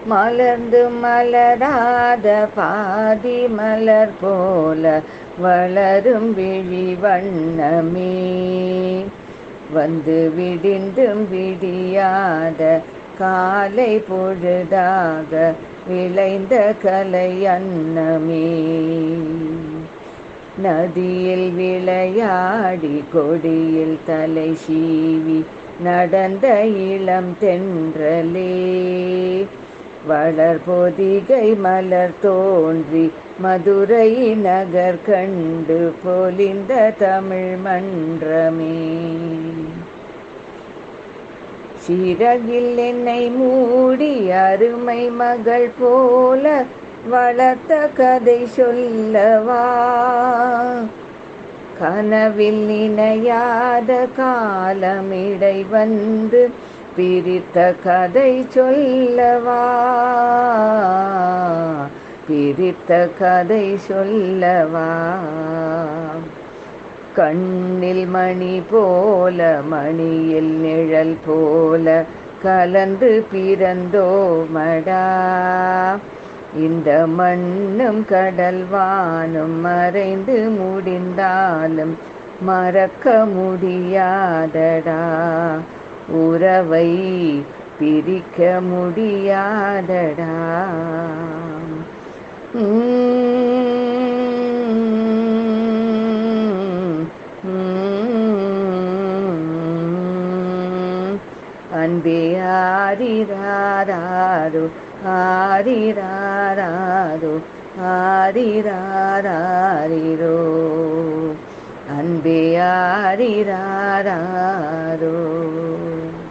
மலர்ந்து மலராத பாதி மலர் போல வளரும் விழி வண்ணமே வந்து விடிந்தும் விடியாத காலை பொழுதாக விளைந்த கலை அன்னமே நதியில் விளையாடி கொடியில் தலை சீவி நடந்த இளம் தென்றலே வளர் பொதிகை மலர் தோன்றி மதுரை நகர் கண்டு பொலிந்த தமிழ் மன்றமே சிறகில் என்னை மூடி அருமை மகள் போல வளர்த்த கதை சொல்லவா கனவில் நினையாத காலமிடை வந்து பிரித்த கதை சொல்லவா பிரித்த கதை சொல்லவா கண்ணில் மணி போல மணியில் நிழல் போல கலந்து பிறந்தோமடா இந்த மண்ணும் கடல் வானும் மறைந்து முடிந்தாலும் மறக்க முடியாதடா உறவை பிரிக்க முடியாதடா அன்பே ஆரிராரோ ஆரிராரோ ஆரிராரோ அன்பே ஆரிராரோ